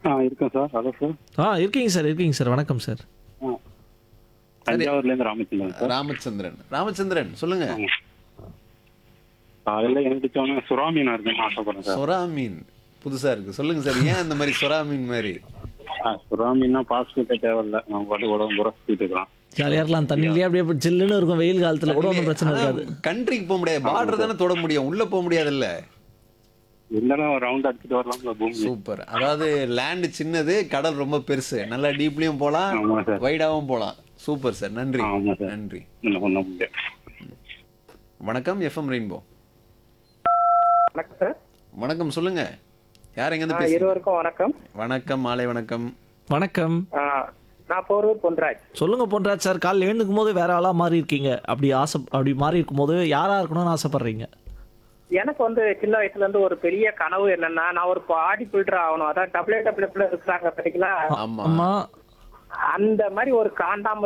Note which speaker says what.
Speaker 1: ஆ இருக்கேன் sir hello sir
Speaker 2: ஆ இருக்கீங்க sir இருக்கீங்க சார் வணக்கம் சார்
Speaker 1: ஆ தஞ்சாவூர்லேருந்து ராமச்சந்திரன் சார்
Speaker 3: ராமச்சந்திரன் ராமச்சந்திரன் சொல்லுங்க
Speaker 1: காலையில் எழுந்திரிச்சோன்னே சுறா மீன் இருக்குன்னு ஆசைப்படுறேன் சார்
Speaker 3: சொரா மீன் புதுசா இருக்கு சொல்லுங்க சார் ஏன் அந்த மாதிரி சொரா மீன் மாதிரி
Speaker 1: ஆ சுறா மீன்னா பாஸ்போர்ட்டே தேவையில்ல நம்ம பாட்டு உடம்பு பூரா சுற்றிட்டு இருக்கலாம்
Speaker 2: ஜாலியாக இருக்கலாம் தண்ணியிலே அப்படியே இப்படி சில்லுன்னு இருக்கும் வெயில் காலத்தில் கூட ஒன்றும் பிரச்சனை இருக்காது
Speaker 3: கண்ட்ரிக்கு போக முடியாது பார்டர் தானே தொட முடியும் உள்ள போக முடியாதுல்ல
Speaker 1: இருந்தாலும் ஒரு ரவுண்ட் அடிச்சுட்டு வரலாம்ல பூமி
Speaker 3: சூப்பர் அதாவது லேண்ட் சின்னது கடல் ரொம்ப பெருசு நல்லா டீப்லயும் போலாம்
Speaker 1: ஆமா சார்.
Speaker 3: வைடாவும் போலாம் சூப்பர் சார் நன்றி
Speaker 1: ஆமா சார்.
Speaker 3: நன்றி
Speaker 1: இன்னும் ஒன்றும் முடியாது
Speaker 3: வணக்கம் எஃப்எம் ரெயின்போ
Speaker 4: வணக்கம் சார்
Speaker 3: வணக்கம் சொல்லுங்க யார் எங்க
Speaker 4: ஆ,
Speaker 3: இருந்து பேசுறீங்க
Speaker 4: இருவருக்கும் வணக்கம்
Speaker 3: வணக்கம் மாலை வணக்கம்
Speaker 2: வணக்கம்
Speaker 4: ஆ, நான் போரூர் பொன்ராஜ்
Speaker 2: சொல்லுங்க பொன்ராஜ் சார் காலையில் எழுந்துக்கும் போது வேற ஆளாக மாறி இருக்கீங்க அப்படி ஆசை அப்படி மாறி இருக்கும்போது யாரா இருக்கணும்னு ஆசைப்படுறீங்க
Speaker 4: எனக்கு வந்து சின்ன வயசுல இருந்து ஒரு பெரிய கனவு என்னன்னா நான் ஒரு பாடி பில்டர் ஆகணும் அதான் டபிள்யூ டபிள்யூ இருக்கிறாங்க பார்த்தீங்களா
Speaker 3: ஆமா
Speaker 2: அம்மா
Speaker 4: அந்த மாதிரி ஒரு காண்டாம